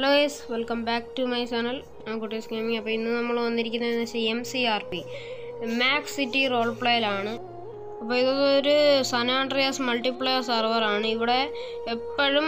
hello guys welcome back to my channel Kuttees gaming അപ്പോൾ ഇന്ന് നമ്മൾ വന്നിരിക്കുന്നത് വെച്ചാൽ M C R P max city role പ്ലേയിലാണ് അപ്പോൾ ഇതൊരു സനാൻഡ്രിയാസ് മൾട്ടിപ്ലെയർ സെർവറാണ് ഇവിടെ എപ്പോഴും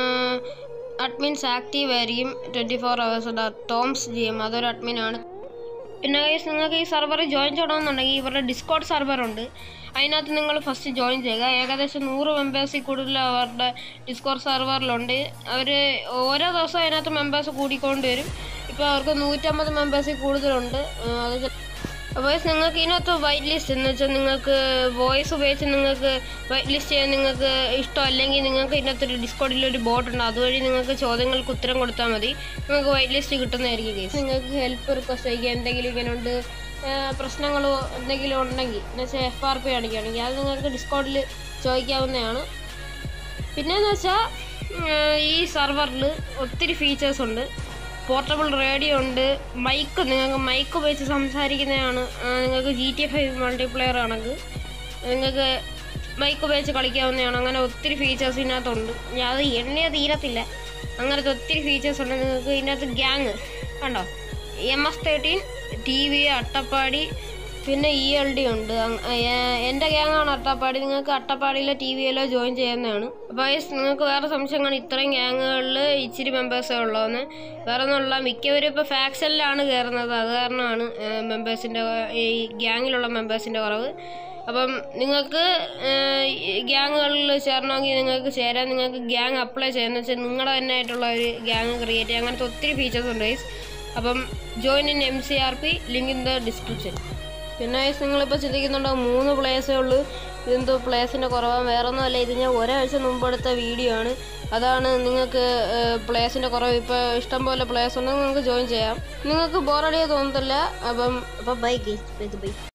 അഡ്മിൻസ് ആക്റ്റീവ് ആയിരിക്കും twenty four hours Toms G M അതൊരു അഡ്മിനാണ് പിന്നെ ഗൈസ് നിങ്ങൾക്ക് ഈ സെർവറിൽ ജോയിൻ ചെയ്യണമെന്നുണ്ടെങ്കിൽ ഇവരുടെ ഡിസ്കോഡ് സെർവർ ഉണ്ട് അതിനകത്ത് നിങ്ങൾ ഫസ്റ്റ് ജോയിൻ ചെയ്യുക ഏകദേശം നൂറ് മെമ്പേഴ്സിൽ കൂടുതൽ അവരുടെ ഡിസ്കോഡ് സെർവറിലുണ്ട് അവർ ഓരോ ദിവസവും അതിനകത്ത് മെമ്പേഴ്സ് കൂടിക്കൊണ്ട് വരും ഇപ്പോൾ അവർക്ക് നൂറ്റമ്പത് മെമ്പേഴ്സിൽ കൂടുതലുണ്ട് ആ, അത് അപ്പോൾ നിങ്ങൾക്ക് ഇതിനകത്ത് വൈറ്റ് ലിസ്റ്റ് എന്ന് വെച്ചാൽ നിങ്ങൾക്ക് വോയിസ് ഉപയോഗിച്ച് നിങ്ങൾക്ക് വൈറ്റ് ലിസ്റ്റ് ചെയ്യാൻ നിങ്ങൾക്ക് ഇഷ്ടമല്ലെങ്കിൽ നിങ്ങൾക്ക് ഇതിനകത്ത് ഒരു ഡിസ്കോഡിൽ ഒരു ബോട്ട് ഉണ്ട് അതുവഴി നിങ്ങൾക്ക് ചോദ്യങ്ങൾക്ക് ഉത്തരം കൊടുത്താൽ മതി നിങ്ങൾക്ക് വൈറ്റ് ലിസ്റ്റ് കിട്ടുന്നതായിരിക്കും കേസ് നിങ്ങൾക്ക് ഹെൽപ്പ് റിക്വസ്റ്റ് ചെയ്യുക എന്തെങ്കിലും ഇങ്ങനെ ഉണ്ട് പ്രശ്നങ്ങളോ എന്തെങ്കിലും ഉണ്ടെങ്കിൽ എന്ന് വെച്ചാൽ എഫ് ആർ പി കാണിക്കുകയാണെങ്കിൽ അത് നിങ്ങൾക്ക് ഡിസ്കോഡിൽ ചോദിക്കാവുന്നതാണ് പിന്നെന്ന് വെച്ചാൽ ഈ സെർവറിൽ ഒത്തിരി ഫീച്ചേഴ്സ് ഉണ്ട് പോർട്ടബിൾ റേഡിയോ ഉണ്ട് മൈക്ക് നിങ്ങൾക്ക് മൈക്ക് ഉപയോഗിച്ച് സംസാരിക്കുന്നതാണ് ആ, നിങ്ങൾക്ക് ജി ടി എഫ് മൾട്ടിപ്ലെയർ ആണെങ്കിൽ നിങ്ങൾക്ക് മൈക്ക് ഉപയോഗിച്ച് കളിക്കാവുന്നതാണ് അങ്ങനെ ഒത്തിരി ഫീച്ചേഴ്സ് ഇതിനകത്തുണ്ട് ഞാൻ അത് എണ്ണയെ തീരത്തില്ല അങ്ങനത്തെ ഒത്തിരി ഫീച്ചേഴ്സ് ഉണ്ട് നിങ്ങൾക്ക് ഇതിനകത്ത് ഗ്യാങ് കണ്ടോ M S thirteen T V Attappadi പിന്നെ ഇ എൽ ഡി ഉണ്ട് അങ്- ഏ- എൻ്റെ ഗ്യാങ്ങാണ് അട്ടപ്പാടി നിങ്ങൾക്ക് അട്ടപ്പാടിയിലെ ടി വിയിലോ ജോയിൻ ചെയ്യുന്നതാണ് അപ്പോൾ ഗൈസ് നിങ്ങൾക്ക് വേറെ സംശയം കാണും ഇത്രയും ഗ്യാങ്ങുകളിൽ ഇച്ചിരി മെമ്പേഴ്സേ ഉള്ളതെന്ന് വേറെ ഒന്നുമില്ല മിക്കവരും ഇപ്പോൾ ഫാക്സലിലാണ് കയറുന്നത് അത് കാരണമാണ് മെമ്പേഴ്സിൻ്റെ ഈ ഗ്യാങ്ങിലുള്ള മെമ്പേഴ്സിൻ്റെ കുറവ് അപ്പം നിങ്ങൾക്ക് ഗ്യാങ്ങുകളിൽ ചേരണമെങ്കിൽ നിങ്ങൾക്ക് ചേരാൻ നിങ്ങൾക്ക് ഗ്യാങ് അപ്ലൈ ചെയ്യാന്ന് വെച്ചാൽ നിങ്ങളുടെ തന്നെ ആയിട്ടുള്ള ഒരു ഗ്യാങ് ക്രിയേറ്റ് ചെയ്യാം അങ്ങനത്തെ ഒത്തിരി ഫീച്ചേഴ്സ് ഉണ്ട് ഗൈസ് അപ്പം join in M C R P link in the description പിന്നെ ഗൈസ് നിങ്ങളിപ്പോൾ ചിന്തിക്കുന്നുണ്ടാവും മൂന്ന് പ്ലേയേഴ്സേ ഉള്ളൂ ഇതെന്തോ പ്ലേയേഴ്സിൻ്റെ കുറവാണ് വേറെ ഒന്നുമല്ല ഇത് ഞാൻ ഒരാഴ്ച മുമ്പ് എടുത്ത വീഡിയോ ആണ് അതാണ് നിങ്ങൾക്ക് പ്ലേയേഴ്സിൻ്റെ കുറവ് ഇപ്പോൾ ഇഷ്ടം പോലെ പ്ലേയേഴ്സ് ഉണ്ടെങ്കിൽ നിങ്ങൾക്ക് ജോയിൻ ചെയ്യാം നിങ്ങൾക്ക് ബോറടിയെ തോന്നത്തില്ല അപ്പം അപ്പം ബൈ ഗൈസ് ബൈ ബൈ